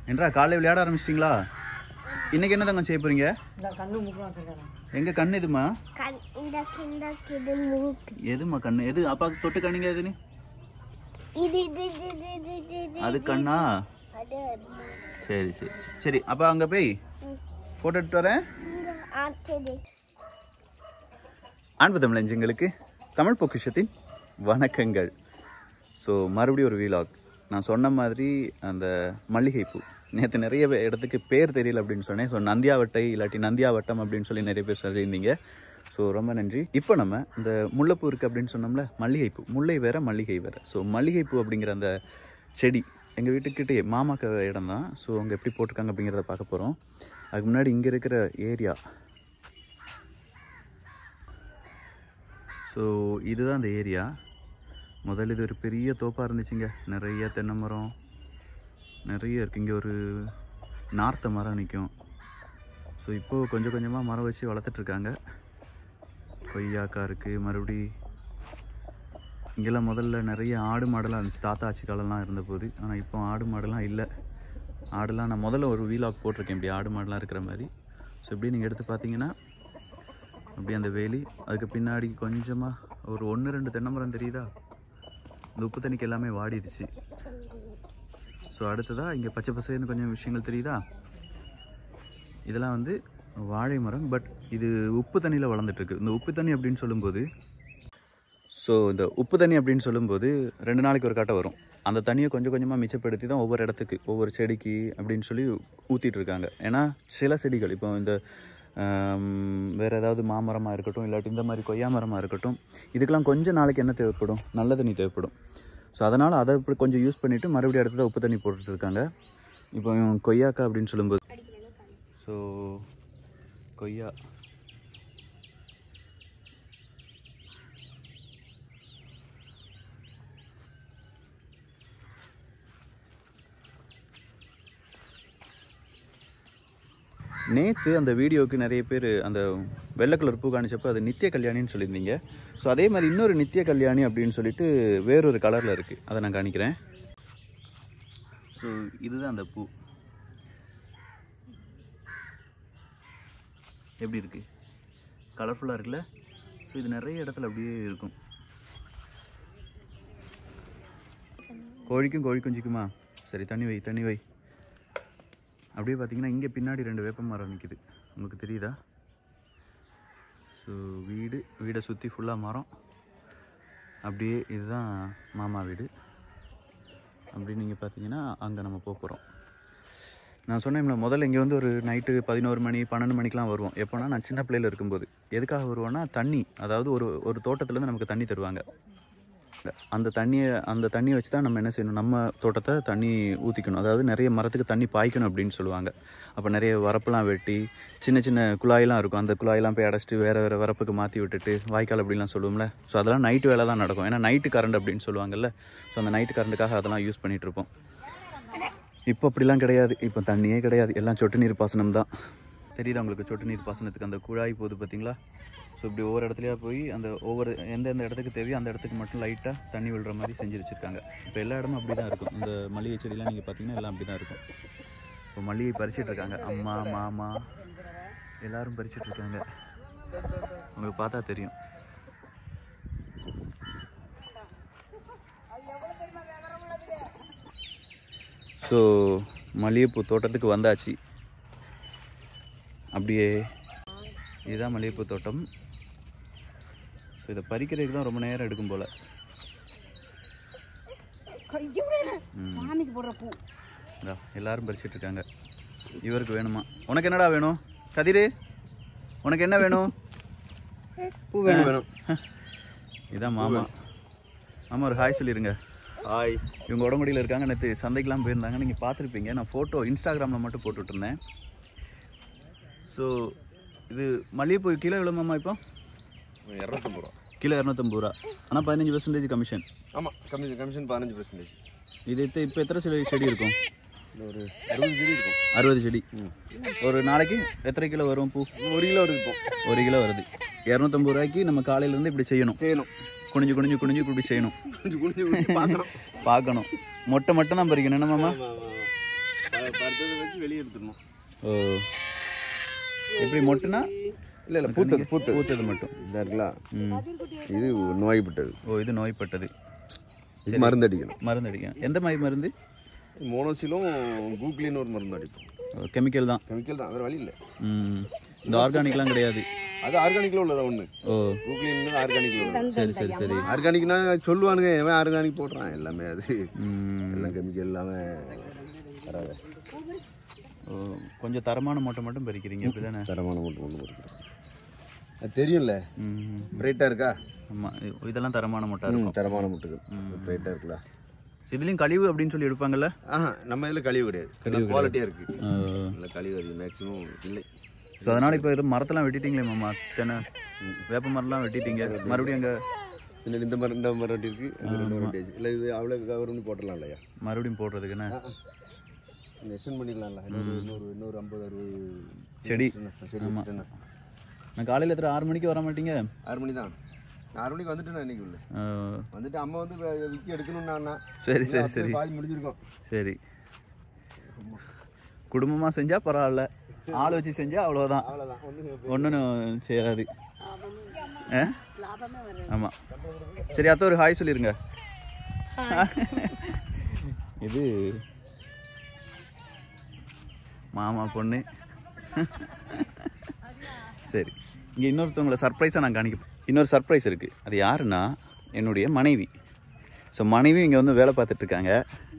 என்றா காலையில் விளையாட ஆரம்பிச்சிட்டிங்களா இன்னைக்கு என்ன தங்க செய்ய போறீங்க இந்த கண்ணு முக்கம் வச்சிருக்கேன் எங்க கண் எதுமா கண் இந்த இந்த இது மூக்கு எதுமா கண்ணு எது அப்பாவுக்கு தொட்டு கண்ணுங்க எதுன்னு இது இது இது இது இது இது இது அது கண்ணா அது சரி சரி சரி அப்போ அங்கே போய் ஃபோட்டோ எடுத்து வரேன் இங்க ஆச்சது அன்பு தமிழஞ்சங்களுக்கு தமிழ் பொக்கிஷத்தின் வணக்கங்கள் ஸோ மறுபடியும் ஒரு வீலாக் நான் சொன்ன மாதிரி அந்த மல்லிகைப்பூ நேற்று நிறைய பே- இடத்துக்கு பேர் தெரியல அப்படின்னு சொன்னேன் ஸோ நந்தியாவட்டை இல்லாட்டி நந்தியாவட்டம் அப்படின்னு சொல்லி நிறைய பேர் சொல்லியிருந்தீங்க ஸோ ரொம்ப நன்றி இப்போ நம்ம இந்த முல்லைப்பூ இருக்குது அப்படின்னு சொன்னோம்ல மல்லிகைப்பூ முல்லை வேற மல்லிகை வேற ஸோ மல்லிகைப்பூ அப்படிங்கிற அந்த செடி எங்கள் வீட்டுக்கிட்டே மாமாக்க இடம் தான் ஸோ அங்கே எப்படி போட்டிருக்காங்க அப்படிங்கிறத பார்க்க போகிறோம் அதுக்கு முன்னாடி இங்கே இருக்கிற ஏரியா ஸோ இதுதான் அந்த ஏரியா முதல்ல இது ஒரு பெரிய தோப்பாக இருந்துச்சுங்க நிறைய தென்னை மரம் நிறைய இருக்கு இங்கே ஒரு நார்த்த மரம் நிற்கும் ஸோ இப்போது கொஞ்சம் கொஞ்சமாக மரம் வச்சு வளர்த்துட்ருக்காங்க கொய்யாக்கா இருக்குது மறுபடி இங்கெல்லாம் முதல்ல நிறைய ஆடு மாடெல்லாம் இருந்துச்சு தாத்தா ஆட்சி காலம்லாம் இருந்தபோது ஆனால் இப்போ ஆடு மாடெல்லாம் இல்லை ஆடுலாம் நான் முதல்ல ஒரு வீலாக் போட்டிருக்கேன் இப்படி ஆடு மாடெல்லாம் இருக்கிற மாதிரி ஸோ இப்படி நீங்கள் எடுத்து பார்த்தீங்கன்னா அப்படி அந்த வேலி அதுக்கு பின்னாடி கொஞ்சமாக ஒரு ஒன்று ரெண்டு தென்னை மரம் தெரியுதா இந்த உப்பு தண்ணிக்கு எல்லாமே வாடிடுச்சு ஸோ அடுத்ததாக இங்கே பச்சை பசேன்னு கொஞ்சம் விஷயங்கள் தெரியுதா இதெல்லாம் வந்து வாழை மரம் பட் இது உப்பு தண்ணியில் வளர்ந்துட்டுருக்கு இந்த உப்பு தண்ணி அப்படின்னு சொல்லும்போது ஸோ இந்த உப்பு தண்ணி அப்படின்னு சொல்லும்போது ரெண்டு நாளைக்கு ஒரு காட்டை வரும் அந்த தண்ணியை கொஞ்சம் கொஞ்சமாக மிச்சப்படுத்தி தான் ஒவ்வொரு இடத்துக்கு ஒவ்வொரு செடிக்கு அப்படின்னு சொல்லி ஊற்றிட்டு இருக்காங்க ஏன்னா சில செடிகள் இப்போ இந்த ஆம், வேற ஏதாவது மாமரமாக இருக்கட்டும் இல்லாட்டி இந்த மாதிரி கொய்யா மரமாக இருக்கட்டும் இதுக்கெல்லாம் கொஞ்சம் நாளைக்கு என்ன தேவைப்படும் நல்ல தண்ணி தேவைப்படும் ஸோ அதனால் அதை இப்படி கொஞ்சம் யூஸ் பண்ணிவிட்டு மறுபடியும் அடுத்தது உப்பு தண்ணி போட்டுட்டு இருக்காங்க இப்போ கொய்யாக்கா அப்படின்னு சொல்லும்போது ஸோ கொய்யா நேற்று அந்த வீடியோவுக்கு நிறைய பேர் அந்த வெள்ளை கலர் பூ காணிச்சப்போ அது நித்திய கல்யாணின்னு சொல்லியிருந்தீங்க ஸோ அதே மாதிரி இன்னொரு நித்திய கல்யாணி அப்படின்னு சொல்லிட்டு வேறொரு கலரில் இருக்குது அதை நான் காணிக்கிறேன் ஸோ இதுதான் அந்த பூ எப்படி இருக்கு கலர்ஃபுல்லாக இருக்குல்ல ஸோ இது நிறைய இடத்துல அப்படியே இருக்கும் கோழிக்கும் கோழி குஞ்சிக்குமா சரி தண்ணி வை தண்ணி வை அப்படியே பார்த்தீங்கன்னா இங்கே பின்னாடி ரெண்டு வேப்ப மரம் நிற்கிது உங்களுக்கு தெரியுதா ஸோ வீடு வீடை சுற்றி ஃபுல்லாக மரம் அப்படியே இதுதான் மாமா வீடு அப்படி நீங்கள் பார்த்தீங்கன்னா அங்கே நம்ம போக போகிறோம் நான் சொன்னேன்ல முதல்ல இங்கே வந்து ஒரு நைட்டு பதினோரு மணி பன்னெண்டு மணிக்கெலாம் வருவோம் எப்போனா நான் சின்ன பிள்ளையில இருக்கும்போது எதுக்காக வருவோன்னா தண்ணி அதாவது ஒரு ஒரு தோட்டத்துலேருந்து நமக்கு தண்ணி தருவாங்க அந்த தண்ணியை அந்த தண்ணியை வச்சு தான் நம்ம என்ன செய்யணும் நம்ம தோட்டத்தை தண்ணி ஊற்றிக்கணும் அதாவது நிறைய மரத்துக்கு தண்ணி பாய்க்கணும் அப்படின்னு சொல்லுவாங்க அப்போ நிறைய வரப்பெல்லாம் வெட்டி சின்ன சின்ன குழாயெல்லாம் இருக்கும் அந்த குழாயெல்லாம் போய் அடைச்சிட்டு வேறு வேறு வரப்புக்கு மாற்றி விட்டுட்டு வாய்க்கால் அப்படிலாம் சொல்லுவோம்ல ஸோ அதெல்லாம் நைட்டு வேலை தான் நடக்கும் ஏன்னா நைட்டு கரண்ட் அப்படின்னு சொல்லுவாங்கல்ல ஸோ அந்த நைட்டு கரண்ட்டுக்காக அதெல்லாம் யூஸ் பண்ணிகிட்டு இருப்போம் இப்போ அப்படிலாம் கிடையாது இப்போ தண்ணியே கிடையாது எல்லாம் சொட்டு நீர் பாசனம் தான் தெரியுதா உங்களுக்கு சொட்டு நீர் பாசனத்துக்கு அந்த குழாய் போகுது பார்த்தீங்களா ஸோ இப்படி ஒவ்வொரு இடத்துலையா போய் அந்த ஒவ்வொரு எந்தெந்த இடத்துக்கு தேவையோ அந்த இடத்துக்கு மட்டும் லைட்டாக தண்ணி விழுற மாதிரி செஞ்சு வச்சுருக்காங்க இப்போ எல்லா இடமும் அப்படி தான் இருக்கும் இந்த மல்லிகை செடியெலாம் நீங்கள் பார்த்தீங்கன்னா எல்லாம் அப்படி தான் இருக்கும் இப்போ மல்லிகை பறிச்சிட்டு இருக்காங்க அம்மா மாமா எல்லாரும் பறிச்சிட்டு இருக்காங்க உங்களுக்கு பார்த்தா தெரியும் ஸோ மல்லிகைப்பூ தோட்டத்துக்கு வந்தாச்சு அப்படியே இதுதான் மல்லிகைப்பூ தோட்டம் ஸோ இதை பறிக்கிறதுக்கு தான் ரொம்ப நேரம் எடுக்கும் போல் ம். சாமிக்கு போடுற பூ இந்தா, எல்லாரும் பறிச்சிட்டு இருக்காங்க இவருக்கு வேணுமா உனக்கு என்னடா வேணும் கதிரு உனக்கு என்ன வேணும் பூ வேணும் வேணும் இதான் மாமா மாமா ஒரு ஹாய் சொல்லிருங்க ஹாய் இவங்க உடம்படியில் இருக்காங்க நேற்று சந்தைக்கெலாம் போயிருந்தாங்க நீங்கள் பார்த்துருப்பீங்க நான் ஃபோட்டோ இன்ஸ்டாகிராமில் மட்டும் போட்டு விட்டுருந்தேன் ஸோ இது மல்லிகைப்பூ கிலோ எவ்வளோ மாமா இப்போ இரநூத்தம்பது ரூபா கிலோ இரநூத்தம்பது ரூபா ஆனால் பதினஞ்சு பர்சன்டேஜ் கமிஷன் ஆமாம் கமிஷன் கமிஷன் பதினஞ்சு பர்சன்டேஜ் இது இப்போ இப்போ எத்தனை செடி செடி இருக்கும் ஒரு அறுபது செடி இருக்கும் அறுபது செடி ம். ஒரு நாளைக்கு எத்தனை கிலோ வரும் பூ ஒரு கிலோ இருக்கும் ஒரு கிலோ வருது இரநூத்தம்பது ரூபாய்க்கு நம்ம காலையிலேருந்து இப்படி செய்யணும் செய்யணும் குனிஞ்சு குனிஞ்சு குனிஞ்சு இப்படி செய்யணும் கொஞ்சம் குனிஞ்சு குனிஞ்சு பார்க்கணும் பார்க்கணும் மொட்டை மட்டும் தான் பறிக்கணும் என்ன மாமா பருத்ததை வச்சு வெளியே எடுத்துடணும் ஓ எப்படி மொட்டுனா இல்லை இல்லை பூத்தது பூத்தது பூத்தது மட்டும் இதாக இருக்கலாம் ம் இது நோய்பட்டது ஓ இது நோய்பட்டது இது மருந்து அடிக்கணும் மருந்து அடிக்கும் எந்த மாதிரி மருந்து மோனோசிலும் கூக்லின்னு ஒரு மருந்து அடிப்போம் கெமிக்கல் தான் கெமிக்கல் தான் வேறு வழி இல்லை ம் இந்த ஆர்கானிக்லாம் கிடையாது அது ஆர்கானிக்கில் உள்ளதா ஒன்று ஓ கூக்லின்னு ஆர்கானிக்கில் உள்ளது சரி சரி சரி ஆர்கானிக்னா சொல்லுவானுங்க எவன் ஆர்கானிக் போடுறான் எல்லாமே அது ம் எல்லாம் கெமிக்கல் இல்லாமல் வராது ஓ கொஞ்சம் தரமான மூட்டை மட்டும் பறிக்கிறீங்க அப்படி தானே தரமான மட்டும் ஒன்று கொடுக்குறோம் அது தெரியும்ல ம் பிரைட்டாக இருக்கா ஆமாம் இதெல்லாம் தரமான மூட்டை ம், இருக்கும் தரமான முட்டுகள் பிரைட்டாக இருக்குல்ல இதுலேயும் கழிவு அப்படின்னு சொல்லி எடுப்பாங்கல்ல ஆஹா நம்ம இதில் கழிவு கிடையாது கழிவு குவாலிட்டியாக இருக்குது ஓ இல்லை கழிவு அதிகம் மேக்ஸிமம் இல்லை ஸோ அதனால் இப்போ இது மரத்தெல்லாம் வெட்டிட்டீங்களே மாமா தென்னை வேப்ப மரம்லாம் வெட்டிட்டீங்க மறுபடியும் அங்கே பின்னாடி இந்த மரம் இந்த மரம் வெட்டி இருக்கு இந்த ரெண்டு மரம் வெட்டியாச்சு இல்லை இது அவ்வளோ கவர் பண்ணி போட்டுடலாம் இல்லையா மறுபடியும் போடுறதுக்குன்னு எக்ஸ்டெண்ட் பண்ணிடலாம்ல இன்னொரு இன்னொரு இன்னொரு ஐம்பது அறுபது செடி சரி வச்சுட்டேன்னா. நான் காலையில் எத்தனை ஆறு மணிக்கு வர மாட்டீங்க ஆறு மணி தான் ஆறு மணிக்கு வந்துட்டு நான் இன்னைக்கு உள்ள ஆ, வந்துட்டு அம்மா வந்து வி- விக்கி எடுக்கணும்னா சரி சரி சரி பாதி முடிஞ்சிருக்கோம் சரி குடும்பமாக செஞ்சால் பரவாயில்ல ஆள் வச்சு செஞ்சால் அவ்வளோதான் அவ்வளோதான் ஒன்று ஒன்றும் சேராது ஆ ஆமாம் சரி அத்தை ஒரு ஹாய் சொல்லிருங்க இது மாமா பொண்ணு சரி இங்கே இன்னொருத்தவங்களை சர்ப்ரைஸாக நான் காணிக்க இன்னொரு சர்ப்ரைஸ் இருக்குது அது யாருன்னா என்னுடைய மனைவி ஸோ மனைவி இங்கே வந்து வேலை பார்த்துட்டு இருக்காங்க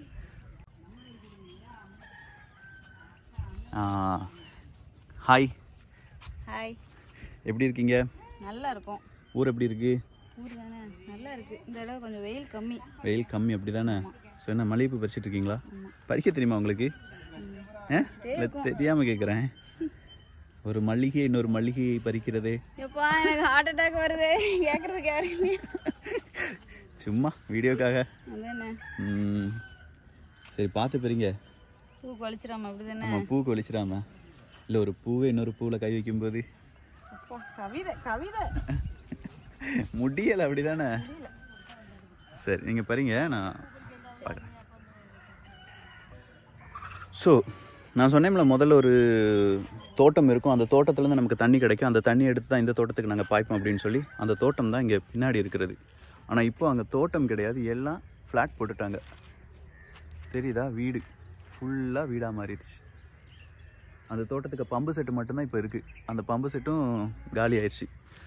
ஹாய் ஹாய் எப்படி இருக்கீங்க நல்லா இருக்கும் ஊர் எப்படி இருக்கு ஊர் தானே நல்லா இருக்கு இந்த தடவை கொஞ்சம் வெயில் கம்மி வெயில் கம்மி அப்படி தானே ஸோ என்ன மல்லிகைப்பூ பறிச்சிட்டு இருக்கீங்களா பறிக்க தெரியுமா உங்களுக்கு ஆ இல்லை தெரியாமல் கேட்குறேன் ஒரு மல்லிகை இன்னொரு மல்லிகையை பறிக்கிறதே எப்பா எனக்கு ஹார்ட் அட்டாக் வருது கேட்கறதுக்கு யாருமே சும்மா வீடியோக்காக அதானே ம். சரி பார்த்து பெறீங்க பூ கழிச்சிடாம அப்படி தானே நம்ம பூக்கு ஒழிச்சிடாம இல்லை ஒரு பூவை இன்னொரு பூவில் கை வைக்கும்போது அப்பா கவிதை கவிதை முடியலை அப்படி தானே சரி நீங்கள் பாருங்க நான் பார்க்குறேன் ஸோ நான் சொன்னேன்ல முதல்ல ஒரு தோட்டம் இருக்கும் அந்த தோட்டத்துலேருந்து நமக்கு தண்ணி கிடைக்கும் அந்த தண்ணி எடுத்து தான் இந்த தோட்டத்துக்கு நாங்கள் பாய்ப்போம் அப்படின்னு சொல்லி அந்த தோட்டம் தான் இங்கே பின்னாடி இருக்கிறது ஆனால் இப்போ அங்கே தோட்டம் கிடையாது எல்லாம் ஃப்ளாட் போட்டுட்டாங்க தெரியுதா வீடு ஃபுல்லாக வீடாக மாறிடுச்சு அந்த தோட்டத்துக்கு பம்பு செட்டு மட்டும்தான் இப்போ இருக்குது அந்த பம்பு செட்டும் காலி ஆயிடுச்சு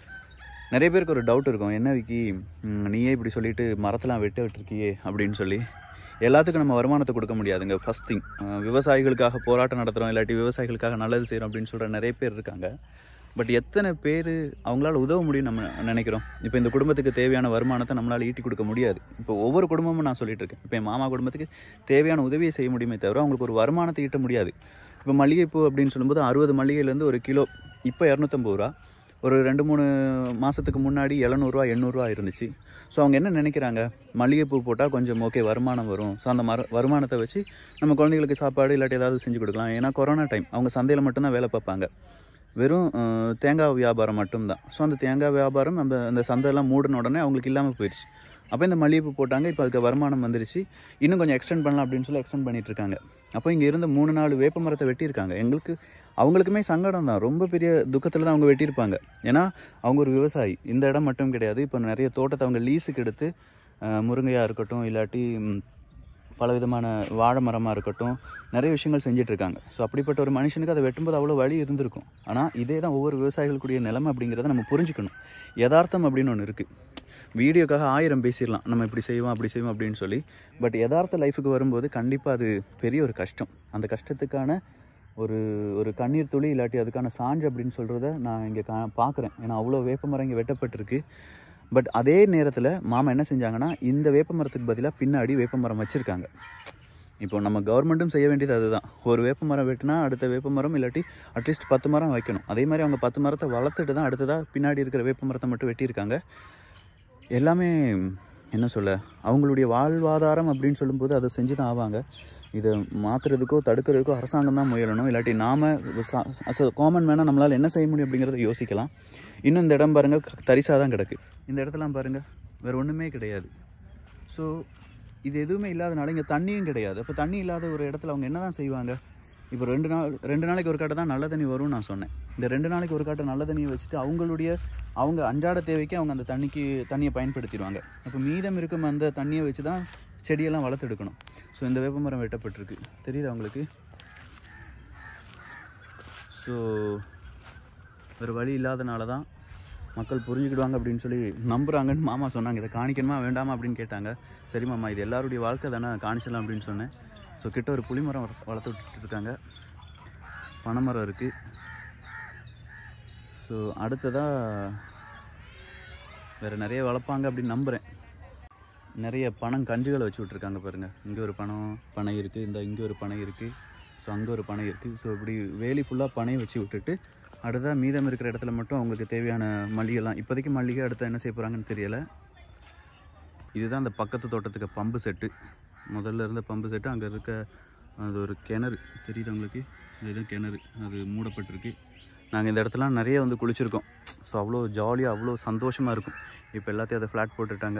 நிறைய பேருக்கு ஒரு டவுட் இருக்கும் என்ன விக்கி ம், நீயே இப்படி சொல்லிட்டு மரத்தெல்லாம் வெட்ட விட்டுருக்கியே அப்படின்னு சொல்லி எல்லாத்துக்கும் நம்ம வருமானத்தை கொடுக்க முடியாதுங்க ஃபஸ்ட் திங் விவசாயிகளுக்காக போராட்டம் நடத்துகிறோம் இல்லாட்டி விவசாயிகளுக்காக நல்லது செய்கிறோம் அப்படின்னு சொல்கிற நிறைய பேர் இருக்காங்க பட் எத்தனை பேர் அவங்களால உதவ முடியும் நம்ம நினைக்கிறோம் இப்போ இந்த குடும்பத்துக்கு தேவையான வருமானத்தை நம்மளால் ஈட்டி கொடுக்க முடியாது இப்போ ஒவ்வொரு குடும்பமும் நான் சொல்லிட்டு இருக்கேன் இப்போ என் மாமா குடும்பத்துக்கு தேவையான உதவியை செய்ய முடியுமே தவிர அவங்களுக்கு ஒரு வருமானத்தை ஈட்ட முடியாது இப்போ மல்லிகைப்பூ அப்படின்னு சொல்லும்போது அறுபது மல்லிகைலேருந்து ஒரு கிலோ இப்போ இரநூத்தம்பது ரூபா ஒரு ரெண்டு மூணு மாதத்துக்கு முன்னாடி எழுநூறுவா எண்ணூறுரூவா இருந்துச்சு ஸோ அவங்க என்ன நினைக்கிறாங்க மல்லிகைப்பூ போட்டால் கொஞ்சம் ஓகே வருமானம் வரும் ஸோ அந்த மர வருமானத்தை வச்சு நம்ம குழந்தைகளுக்கு சாப்பாடு இல்லாட்டி ஏதாவது செஞ்சு கொடுக்கலாம் ஏன்னா கொரோனா டைம் அவங்க சந்தையில் மட்டும்தான் வேலை பார்ப்பாங்க வெறும் அஹ், தேங்காய் வியாபாரம் மட்டும்தான் ஸோ அந்த தேங்காய் வியாபாரம் அந்த அந்த சந்தையெல்லாம் மூடின உடனே அவங்களுக்கு இல்லாமல் போயிடுச்சு அப்போ இந்த மல்லிகைப்பூ போட்டாங்க இப்போ அதுக்கு வருமானம் வந்துருச்சு இன்னும் கொஞ்சம் எக்ஸ்டெண்ட் பண்ணலாம் அப்படின்னு சொல்லி எக்ஸ்டெண்ட் பண்ணிட்டு இருக்காங்க அப்போ இங்கே இருந்த மூணு நாலு வேப்ப மரத்தை வெட்டியிருக்காங்க எங்களுக்கு அவங்களுக்குமே சங்கடம் தான் ரொம்ப பெரிய துக்கத்தில் தான் அவங்க வெட்டியிருப்பாங்க ஏன்னா அவங்க ஒரு விவசாயி இந்த இடம் மட்டும் கிடையாது இப்போ நிறைய தோட்டத்தை அவங்க லீஸுக்கு எடுத்து அஹ், முருங்கையாக இருக்கட்டும் இல்லாட்டி ம், பலவிதமான வாழை மரமாக இருக்கட்டும் நிறைய விஷயங்கள் செஞ்சுட்டு இருக்காங்க ஸோ அப்படிப்பட்ட ஒரு மனுஷனுக்கு அதை வெட்டும்போது அவ்வளோ வழி இருந்திருக்கும் ஆனால் இதே தான் ஒவ்வொரு விவசாயிகளுக்குரிய நிலைமை அப்படிங்கிறத நம்ம புரிஞ்சுக்கணும் யதார்த்தம் அப்படின்னு ஒன்று இருக்குது வீடியோக்காக ஆயிரம் பேசிடலாம் நம்ம இப்படி செய்வோம் அப்படி செய்வோம் அப்படின்னு சொல்லி பட் யதார்த்த லைஃபுக்கு வரும்போது கண்டிப்பாக அது பெரிய ஒரு கஷ்டம் அந்த கஷ்டத்துக்கான ஒரு ஒரு கண்ணீர் துளி இல்லாட்டி அதுக்கான சான்று அப்படின்னு சொல்கிறத நான் இங்கே கா பார்க்குறேன் ஏன்னா அவ்வளோ வேப்பமரம் இங்கே வெட்டப்பட்டிருக்கு பட் அதே நேரத்தில் மாமா என்ன செஞ்சாங்கன்னா இந்த வேப்ப மரத்துக்கு பதிலாக பின்னாடி வேப்ப மரம் வச்சுருக்காங்க இப்போ நம்ம கவர்மெண்ட்டும் செய்ய வேண்டியது அதுதான் ஒரு வேப்ப மரம் வெட்டினா அடுத்த வேப்ப மரம் இல்லாட்டி அட்லீஸ்ட் பத்து மரம் வைக்கணும் அதே மாதிரி அவங்க பத்து மரத்தை வளர்த்துட்டு தான் அடுத்ததாக பின்னாடி இருக்கிற வேப்ப மரத்தை மட்டும் வெட்டியிருக்காங்க எல்லாமே என்ன சொல்ல அவங்களுடைய வாழ்வாதாரம் அப்படின்னு சொல்லும்போது அதை செஞ்சு தான் ஆவாங்க இதை மாற்றுறதுக்கோ தடுக்கிறதுக்கோ அரசாங்கம் தான் முயலணும் இல்லாட்டி நாம் அஸ் அ காமன் மேனாக நம்மளால் என்ன செய்ய முடியும் அப்படிங்கிறத யோசிக்கலாம் இன்னும் இந்த இடம் பாருங்கள் தரிசாக தான் கிடக்கு இந்த இடத்துலாம் பாருங்கள் வேறு ஒன்றுமே கிடையாது ஸோ இது எதுவுமே இல்லாதனால இங்கே தண்ணியும் கிடையாது அப்போ தண்ணி இல்லாத ஒரு இடத்துல அவங்க என்ன தான் செய்வாங்க இப்போ ரெண்டு நாள் ரெண்டு நாளைக்கு ஒரு காட்டை தான் நல்ல தண்ணி வரும்னு நான் சொன்னேன் இந்த ரெண்டு நாளைக்கு ஒரு காட்டை நல்ல தண்ணியை வச்சுட்டு அவங்களுடைய அவங்க அன்றாட தேவைக்கு அவங்க அந்த தண்ணிக்கு தண்ணியை பயன்படுத்திடுவாங்க அப்போ மீதம் இருக்கும் அந்த தண்ணியை வச்சு தான் செடியெல்லாம் வளர்த்தெடுக்கணும் ஸோ இந்த வேப்பமரம் வெட்டப்பட்டிருக்கு தெரியுதா உங்களுக்கு ஸோ வேறு வழி இல்லாதனால தான் மக்கள் புரிஞ்சுக்கிடுவாங்க அப்படின்னு சொல்லி நம்புறாங்கன்னு மாமா சொன்னாங்க இதை காணிக்கணுமா வேண்டாமா அப்படின்னு கேட்டாங்க சரி மாமா இது எல்லாருடைய வாழ்க்கை தானே காணிச்சலாம் அப்படின்னு சொன்னேன் ஸோ கிட்ட ஒரு புளிமரம் வள- வளர்த்து விட்டுட்டு இருக்காங்க பனைமரம் இருக்குது ஸோ அடுத்ததாக வேறு நிறைய வளர்ப்பாங்க அப்படின்னு நம்புகிறேன் நிறைய பணம் கன்றுகளை வச்சு விட்ருக்காங்க பாருங்கள் இங்கே ஒரு பணம் பனை இருக்குது இந்த இங்கே ஒரு பனை இருக்குது ஸோ அங்கே ஒரு பனை இருக்குது ஸோ இப்படி வேலி ஃபுல்லாக பனையை வச்சு விட்டுட்டு அடுத்ததாக மீதம் இருக்கிற இடத்துல மட்டும் அவங்களுக்கு தேவையான மல்லிகைலாம் இப்போதைக்கு மல்லிகை அடுத்து என்ன செய்ய போகிறாங்கன்னு தெரியலை இதுதான் அந்த பக்கத்து தோட்டத்துக்கு பம்பு செட்டு முதல்ல இருந்த பம்பு செட்டு அங்கே இருக்க அது ஒரு கிணறு தெரியுது உங்களுக்கு இதுதான் கிணறு அது மூடப்பட்டிருக்கு நாங்கள் இந்த இடத்துலாம் நிறைய வந்து குளிச்சிருக்கோம் ஸோ அவ்வளோ ஜாலியாக அவ்வளோ சந்தோஷமாக இருக்கும் இப்போ எல்லாத்தையும் அதை ஃப்ளாட் போட்டுட்டாங்க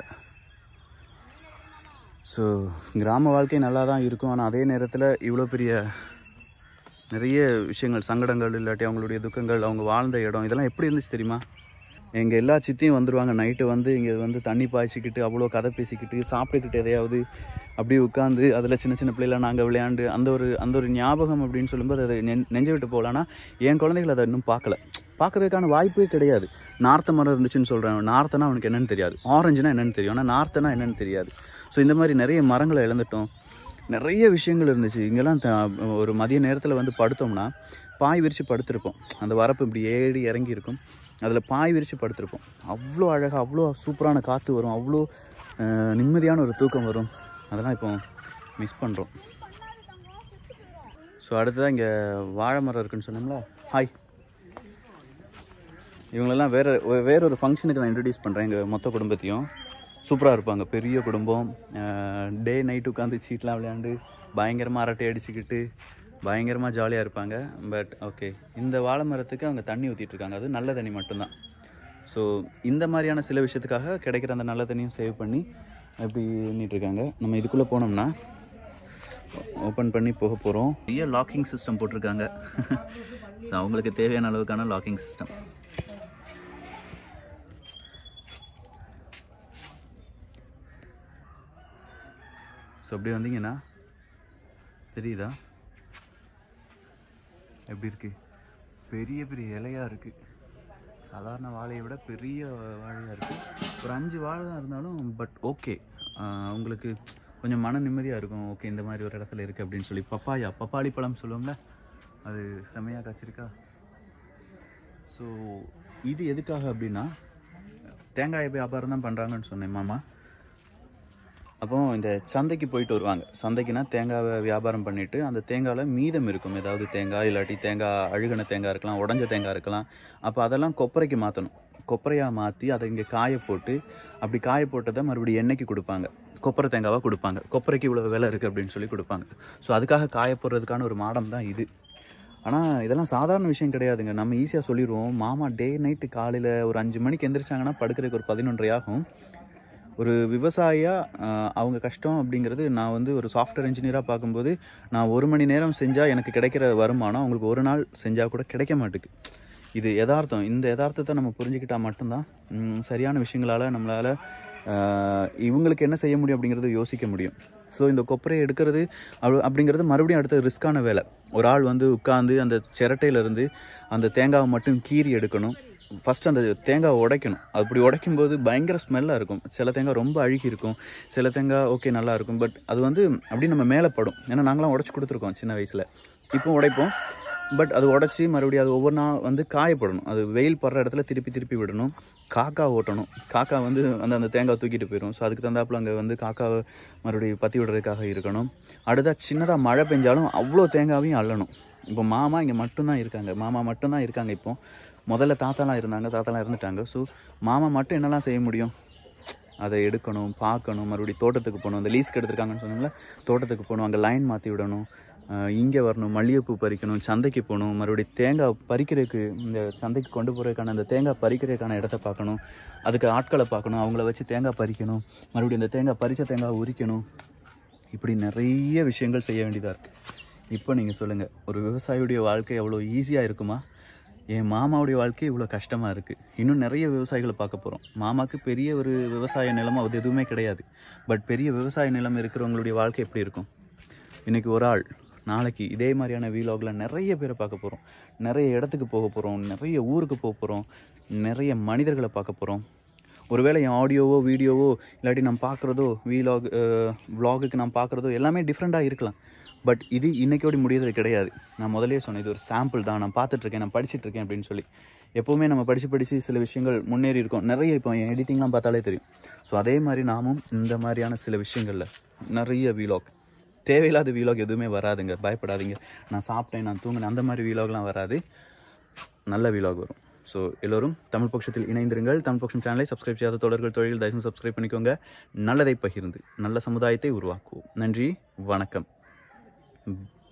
ஸோ கிராம வாழ்க்கை நல்லா தான் இருக்கும் ஆனால் அதே நேரத்தில் இவ்வளோ பெரிய நிறைய விஷயங்கள் சங்கடங்கள் இல்லாட்டி அவங்களுடைய துக்கங்கள் அவங்க வாழ்ந்த இடம் இதெல்லாம் எப்படி இருந்துச்சு தெரியுமா எங்கள் எல்லா சித்தியும் வந்துடுவாங்க நைட்டு வந்து இங்கே வந்து தண்ணி பாய்ச்சிக்கிட்டு அவ்வளோ கதை பேசிக்கிட்டு சாப்பிட்டுக்கிட்டு எதையாவது அப்படியே உட்காந்து அதில் சின்ன சின்ன பிள்ளைலாம் நாங்கள் விளையாண்டு அந்த ஒரு அந்த ஒரு ஞாபகம் அப்படின்னு சொல்லும்போது அதை நெ- நெஞ்ச விட்டு போகலான்னா என் குழந்தைகள் அதை இன்னும் பார்க்கல பார்க்கறதுக்கான வாய்ப்பே கிடையாது நார்த்த மரம் இருந்துச்சுன்னு சொல்கிறேன் நார்த்தனா அவனுக்கு என்னன்னு தெரியாது ஆரஞ்சுனா என்னன்னு தெரியும் ஆனால் நார்த்தனா என்னன்னு தெரியாது ஸோ இந்த மாதிரி நிறைய மரங்களை இழந்துட்டோம் நிறைய விஷயங்கள் இருந்துச்சு இங்கெல்லாம் த- ஒரு மதிய நேரத்தில் வந்து படுத்தோம்னா பாய் விரித்து படுத்திருப்போம் அந்த வரப்பு இப்படி ஏறி இறங்கி இருக்கும் அதில் பாய் விரித்து படுத்திருப்போம் அவ்வளோ அழகாக அவ்வளோ சூப்பரான காற்று வரும் அவ்வளோ அஹ், நிம்மதியான ஒரு தூக்கம் வரும் அதெல்லாம் இப்போ மிஸ் பண்ணுறோம் ஸோ அடுத்ததாக இங்கே வாழை மரம் இருக்குன்னு சொன்னோம்ல ஹாய் இவங்களெல்லாம் வேறு வேற ஒரு ஃபங்க்ஷனுக்கு நான் இன்ட்ரடியூஸ் பண்ணுறேன் எங்கள் மொத்த குடும்பத்தையும் சூப்பராக இருப்பாங்க பெரிய குடும்பம் டே நைட் உட்காந்து சீட்லாம் விளையாண்டு பயங்கரமாக அரட்டை அடிச்சுக்கிட்டு பயங்கரமாக ஜாலியாக இருப்பாங்க பட் ஓகே இந்த வாழை மரத்துக்கு அவங்க தண்ணி ஊற்றிட்டு இருக்காங்க அது நல்ல தண்ணி மட்டும்தான் ஸோ இந்த மாதிரியான சில விஷயத்துக்காக கிடைக்கிற அந்த நல்ல தண்ணியும் சேவ் பண்ணி அப்படி பண்ணிட்டு இருக்காங்க நம்ம இதுக்குள்ளே போனோம்னா ஓப்பன் பண்ணி போக போகிறோம் நிறைய லாக்கிங் சிஸ்டம் போட்டிருக்காங்க ஸோ அவங்களுக்கு தேவையான அளவுக்கான லாக்கிங் சிஸ்டம் ஸோ அப்படியே வந்தீங்கன்னா தெரியுதா எப்படி இருக்கு பெரிய பெரிய இலையாக இருக்கு சாதாரண வாழையை விட பெரிய வாழையாக இருக்கு ஒரு அஞ்சு வாழை தான் இருந்தாலும் பட் ஓகே உங்களுக்கு கொஞ்சம் மன நிம்மதியாக இருக்கும் ஓகே இந்த மாதிரி ஒரு இடத்துல இருக்குது அப்படின்னு சொல்லி பப்பாயா பப்பாளி பழம் சொல்லுவோம்ல அது செமையாக காய்ச்சிருக்கா ஸோ இது எதுக்காக அப்படின்னா தேங்காய் வியாபாரம் தான் பண்ணுறாங்கன்னு சொன்னேன் மாமா அப்போ இந்த சந்தைக்கு போயிட்டு வருவாங்க சந்தைக்குனா தேங்காவை வியாபாரம் பண்ணிட்டு அந்த தேங்காயில் மீதம் இருக்கும் ஏதாவது தேங்காய் இல்லாட்டி தேங்காய் அழுகின தேங்காய் இருக்கலாம் உடஞ்ச தேங்காய் இருக்கலாம் அப்போ அதெல்லாம் கொப்பரைக்கு மாற்றணும் கொப்பரையாக மாற்றி அதை இங்கே காய போட்டு அப்படி காய போட்டதை மறுபடியும் எண்ணெய்க்கு கொடுப்பாங்க கொப்பரை தேங்காவாக கொடுப்பாங்க கொப்பரைக்கு இவ்வளோ விலை இருக்குது அப்படின்னு சொல்லி கொடுப்பாங்க ஸோ அதுக்காக காய போடுறதுக்கான ஒரு மாடம் தான் இது ஆனால் இதெல்லாம் சாதாரண விஷயம் கிடையாதுங்க நம்ம ஈஸியாக சொல்லிடுவோம் மாமா டே நைட்டு காலையில் ஒரு அஞ்சு மணிக்கு எந்திரிச்சாங்கன்னா படுக்கிறதுக்கு ஒரு பதினொன்றரை ஆகும் ஒரு விவசாயியாக அவங்க கஷ்டம் அப்படிங்கிறது நான் வந்து ஒரு சாஃப்ட்வேர் இன்ஜினியராக பார்க்கும்போது நான் ஒரு மணி நேரம் செஞ்சால் எனக்கு கிடைக்கிற வருமானம் அவங்களுக்கு ஒரு நாள் செஞ்சால் கூட கிடைக்க மாட்டுக்கு இது யதார்த்தம் இந்த யதார்த்தத்தை நம்ம புரிஞ்சுக்கிட்டால் மட்டும்தான் ம், சரியான விஷயங்களால் நம்மளால் இவங்களுக்கு என்ன செய்ய முடியும் அப்படிங்கிறத யோசிக்க முடியும் ஸோ இந்த கொப்பரையை எடுக்கிறது அவ- அப்படிங்கிறது மறுபடியும் அடுத்த ரிஸ்க்கான வேலை ஒரு ஆள் வந்து உட்காந்து அந்த சிரட்டையிலேருந்து அந்த தேங்காவை மட்டும் கீறி எடுக்கணும் ஃபஸ்ட்டு அந்த தேங்காவை உடைக்கணும் அப்படி உடைக்கும் போது பயங்கர ஸ்மெல்லாக இருக்கும் சில தேங்காய் ரொம்ப அழுகி இருக்கும் சில தேங்காய் ஓகே நல்லா இருக்கும் பட் அது வந்து அப்படி நம்ம மேலே படும் ஏன்னா நாங்களாம் உடச்சி கொடுத்துருக்கோம் சின்ன வயசில் இப்போ உடைப்போம் பட் அது உடச்சி மறுபடியும் அது ஒவ்வொரு நாள் வந்து காயப்படணும் அது வெயில் படுற இடத்துல திருப்பி திருப்பி விடணும் காக்கா ஓட்டணும் காக்கா வந்து அந்த அந்த தேங்காய் தூக்கிட்டு போயிடும் ஸோ அதுக்கு தந்தாப்புல அங்கே வந்து காக்காவை மறுபடியும் பற்றி விடுறதுக்காக இருக்கணும் அடுத்தா சின்னதாக மழை பெஞ்சாலும் அவ்வளோ தேங்காவையும் அள்ளணும் இப்போ மாமா இங்கே மட்டும்தான் இருக்காங்க மாமா மட்டும்தான் இருக்காங்க இப்போ முதல்ல தாத்தாலாம் இருந்தாங்க தாத்தாலாம் இருந்துட்டாங்க ஸோ மாமா மட்டும் என்னெல்லாம் செய்ய முடியும் அதை எடுக்கணும் பார்க்கணும் மறுபடியும் தோட்டத்துக்கு போகணும் அந்த லீஸ்க்கு எடுத்திருக்காங்கன்னு சொன்னோம்ல தோட்டத்துக்கு போகணும் அங்கே லைன் மாற்றி விடணும் இங்கே வரணும் மல்லிகைப்பூ பறிக்கணும் சந்தைக்கு போகணும் மறுபடியும் தேங்காய் பறிக்கிறதுக்கு இந்த சந்தைக்கு கொண்டு போகிறதுக்கான அந்த தேங்காய் பறிக்கிறதுக்கான இடத்த பார்க்கணும் அதுக்கு ஆட்களை பார்க்கணும் அவங்கள வச்சு தேங்காய் பறிக்கணும் மறுபடியும் இந்த தேங்காய் பறித்த தேங்காய் உரிக்கணும் இப்படி நிறைய விஷயங்கள் செய்ய வேண்டியதாக இருக்குது இப்போ நீங்கள் சொல்லுங்கள் ஒரு விவசாயியுடைய வாழ்க்கை எவ்வளோ ஈஸியாக இருக்குமா என் மாமாவுடைய வாழ்க்கை இவ்வளோ கஷ்டமாக இருக்குது இன்னும் நிறைய விவசாயிகளை பார்க்க போகிறோம் மாமாவுக்கு பெரிய ஒரு விவசாய நிலம் அது எதுவுமே கிடையாது பட் பெரிய விவசாய நிலம் இருக்கிறவங்களுடைய வாழ்க்கை எப்படி இருக்கும் இன்றைக்கி ஒரு ஆள் நாளைக்கு இதே மாதிரியான வீலாகில் நிறைய பேரை பார்க்க போகிறோம் நிறைய இடத்துக்கு போக போகிறோம் நிறைய ஊருக்கு போக போகிறோம் நிறைய மனிதர்களை பார்க்க போகிறோம் ஒருவேளை என் ஆடியோவோ வீடியோவோ இல்லாட்டி நான் பார்க்குறதோ வீலாக் vlog-க்கு நான் பார்க்குறதோ எல்லாமே டிஃப்ரெண்ட்டாக இருக்கலாம் பட் இது இன்னைக்கோடி முடியறது கிடையாது நான் முதல்லயே சொன்னேன் இது ஒரு சாம்பிள் தான் நான் பார்த்துட்ருக்கேன் நான் படிச்சுட்டு இருக்கேன் அப்படின்னு சொல்லி எப்போவுமே நம்ம படித்து படித்து சில விஷயங்கள் முன்னேறி இருக்கோம் நிறைய இப்போ என் எடிட்டிங்லாம் பார்த்தாலே தெரியும் ஸோ அதே மாதிரி நாமும் இந்த மாதிரியான சில விஷயங்களில் நிறைய வீலாக் தேவையில்லாத வீலாக் எதுவுமே வராதுங்க பயப்படாதீங்க நான் சாப்பிட்டேன் நான் தூங்கினேன் அந்த மாதிரி வீலாக்லாம் வராது நல்ல வீலாக் வரும் ஸோ எல்லோரும் தமிழ் பட்சத்தில் இணைந்திருங்கள் தமிழ் பட்சம் சேனலை சப்ஸ்கிரைப் செய்யாத தொடர்கள் தொழில் தயவுசெய்து சப்ஸ்கிரைப் பண்ணிக்கோங்க நல்லதை பகிர்ந்து நல்ல சமுதாயத்தை உருவாக்குவோம் நன்றி வணக்கம்